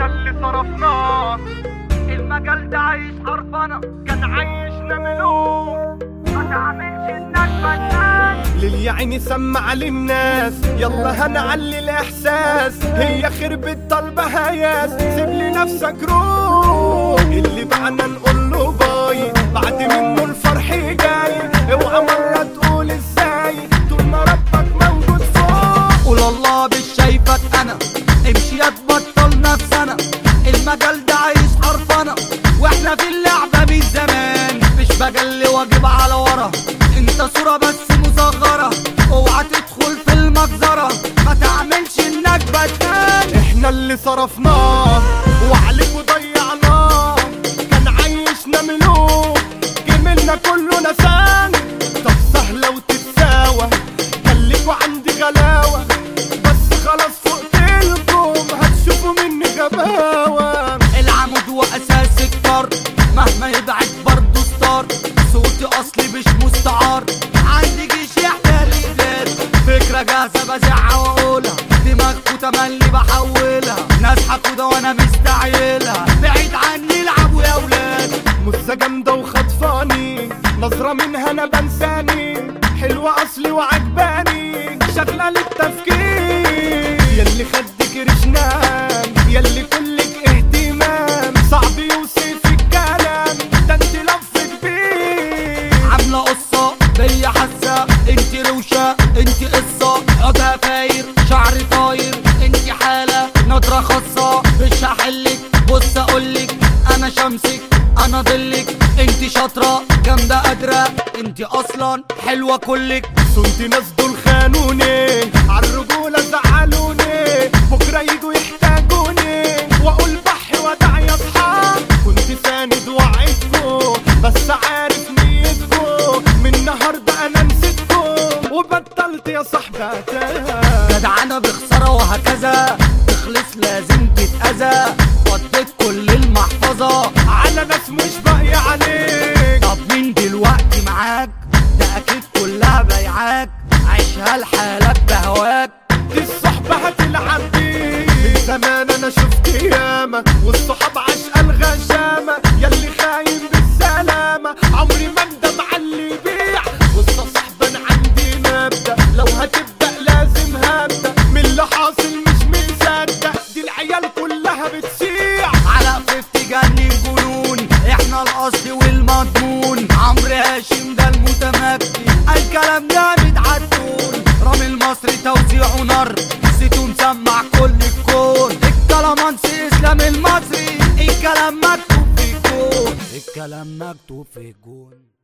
احنا اللي صرفناه المجال ده عايش حرفنة كان عايشنا ملوك ما تعملش انك فنان للي عيني سمع للناس يلا هنعلي الاحساس هي خربت طلبة هياس سيب لي نفسك روح اللي بعنا نقول له باي بعد منه الفرح جاي اوعى مرة تقول ازاي طول ما ربك موجود فوق قول الله مش شايفك انا امشي يا تبطل نفسنا المجال ده عايش حرفنة واحنا في اللعبة من زمان مش بجلي واجب على ورا انت صورة بس مصغرة اوعى تدخل في المجزرة ما تعملش انك بتان احنا اللي صرفناه وعليكوا ضيعناه كان عايشنا ملوك جميلنا كله نسان طب سهلة وتتساوى خليكوا عندي غلاوة بس خلاص فوقتلكم هتشوفوا مني غباوة العمود واساس الكار مهما يبعد برضه ستار صوتي اصلي مش مستعار عندي جيش يحتل البلاد فكرة جاهزة بزعها واقولها دماغكوا تملي بحولها ناس حقودة وانا مستعيلها بعيد عني العبوا يا ولاد مزة جامدة وخطفاني نظرة منها انا بنساني حلوة اصلي وعجباني شغلة للتفكير ياللي خدك رشنان ياللي كلك اهتمام صعب يوصف الكلام ده انت لفت بيه عاملة قصة بيا حاسة انت روشة انت قصة عودها فاير شعري طاير انت حالة نظرة خاصة مش هحلك بص اقولك انا شمسك انا ضلك انت شاطرة جامدة قادرة انت اصلا حلوة كلك صنت ناس دول خانوني عالرجولة زعلوني بكرة يجوا يحتاجوني واقول بحي ودع يا اصحاب كنت ساند وعدكم بس عارف نيتكم من النهاردة انا نسيتكم وبطلت يا صاحبي أتاها. جدعانة بخسارة وهكذا تخلص لازم تتأذى وديت كل المحفظة على ناس مش باقي عليك طب مين دلوقتي معاك ده اكيد كلها بيعاك عيشها لحالك بهواك دي الصحبة هتلعب بيك من زمان انا شفت ياما والصحاب عشقة الغشامة ياللي خاين بالسلامة عمري ما اندم على اللي يبيع وسط صاحبة انا عندي مبدأ لو هتبدأ لازم هبدأ من اللي حاصل مش مصدق دي العيال كلها بتسيع على فيفتي جني جنون احنا الاصل والمضمون عمرو هاشم ده المتمكن الكلام جامد عالطول رامي المصري توزيعه نار سيتو مسمع كل الكون الكلامانسي اسلام المصري الكلام مكتوب في الكون الكلام مكتوب في الجون